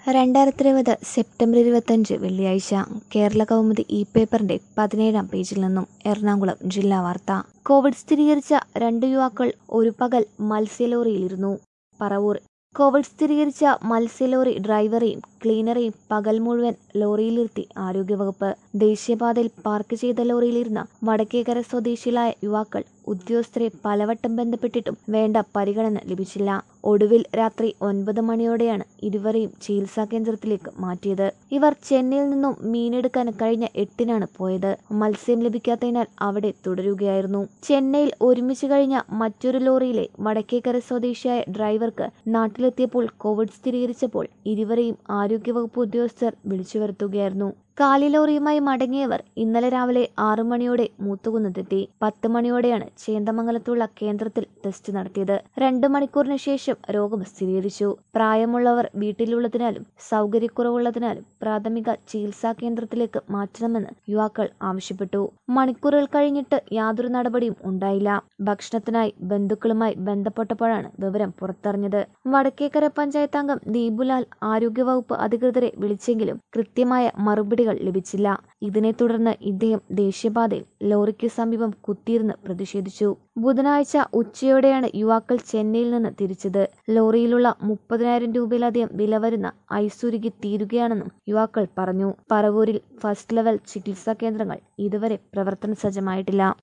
രണ്ടായിരത്തി ഇരുപത് സെപ്റ്റംബർ ഇരുപത്തഞ്ച് വെള്ളിയാഴ്ച കേരള കൗമുദി ഇ പേപ്പറിന്റെ പതിനേഴാം പേജിൽ നിന്നും എറണാകുളം ജില്ലാ വാർത്ത കോവിഡ് സ്ഥിരീകരിച്ച രണ്ട് യുവാക്കൾ ഒരു പകൽ മത്സ്യലോറിയിലിരുന്നു പറവൂർ കോവിഡ് സ്ഥിരീകരിച്ച മത്സ്യലോറി ഡ്രൈവറെയും ക്ലീനറെയും പകൽ മുഴുവൻ ലോറിയിലിരുത്തി ആരോഗ്യവകുപ്പ് ദേശീയപാതയിൽ പാർക്ക് ചെയ്ത ലോറിയിലിരുന്ന വടക്കേക്കര സ്വദേശികളായ യുവാക്കൾ ഉദ്യോഗസ്ഥരെ പലവട്ടം ബന്ധപ്പെട്ടിട്ടും വേണ്ട പരിഗണന ലഭിച്ചില്ല ഒടുവിൽ രാത്രി ഒൻപത് മണിയോടെയാണ് ഇരുവരെയും ചികിത്സാ കേന്ദ്രത്തിലേക്ക് മാറ്റിയത് ഇവർ ചെന്നൈയിൽ നിന്നും മീനെടുക്കാൻ കഴിഞ്ഞ എട്ടിനാണ് പോയത് മത്സ്യം ലഭിക്കാത്തതിനാൽ അവിടെ തുടരുകയായിരുന്നു ചെന്നൈയിൽ ഒരുമിച്ച് കഴിഞ്ഞ മറ്റൊരു ലോറിയിലെ വടക്കേക്കര സ്വദേശിയായ ഡ്രൈവർക്ക് നാട്ടിലെത്തിയപ്പോൾ കോവിഡ് സ്ഥിരീകരിച്ചപ്പോൾ ഇരുവരെയും ആരോഗ്യവകുപ്പ് ഉദ്യോഗസ്ഥർ വിളിച്ചു വരുത്തുകയായിരുന്നു കാലിലോറിയുമായി മടങ്ങിയവർ ഇന്നലെ രാവിലെ ആറു മണിയോടെ മൂത്തുകുന്നത്തെത്തി പത്ത് മണിയോടെയാണ് ചേന്ദമംഗലത്തുള്ള കേന്ദ്രത്തിൽ ടെസ്റ്റ് നടത്തിയത് രണ്ടു മണിക്കൂറിന് ശേഷം രോഗം സ്ഥിരീകരിച്ചു പ്രായമുള്ളവർ വീട്ടിലുള്ളതിനാലും സൗകര്യക്കുറവുള്ളതിനാലും പ്രാഥമിക ചികിത്സാ കേന്ദ്രത്തിലേക്ക് മാറ്റണമെന്ന് യുവാക്കൾ ആവശ്യപ്പെട്ടു മണിക്കൂറുകൾ കഴിഞ്ഞിട്ട് യാതൊരു നടപടിയും ഉണ്ടായില്ല ഭക്ഷണത്തിനായി ബന്ധുക്കളുമായി ബന്ധപ്പെട്ടപ്പോഴാണ് വിവരം പുറത്തറിഞ്ഞത് വടക്കേക്കര പഞ്ചായത്ത് അംഗം ദീപുലാൽ ആരോഗ്യവകുപ്പ് അധികൃതരെ വിളിച്ചെങ്കിലും കൃത്യമായ മറുപടികൾ ലഭിച്ചില്ല ഇതിനെ തുടർന്ന് ഇദ്ദേഹം ദേശീയപാതയിൽ ലോറിക്ക് സമീപം കുത്തിയിരുന്ന് പ്രതിഷേധിച്ചു ബുധനാഴ്ച ഉച്ചയോടെയാണ് യുവാക്കൾ ചെന്നൈയിൽ നിന്ന് തിരിച്ചത് ലോറിയിലുള്ള മുപ്പതിനായിരം രൂപയിലധികം വില വരുന്ന ഐസുരുകി തീരുകയാണെന്നും യുവാക്കൾ പറഞ്ഞു പറവൂരിൽ ഫസ്റ്റ് ലെവൽ ചികിത്സാ കേന്ദ്രങ്ങൾ ഇതുവരെ പ്രവർത്തന സജ്ജമായിട്ടില്ല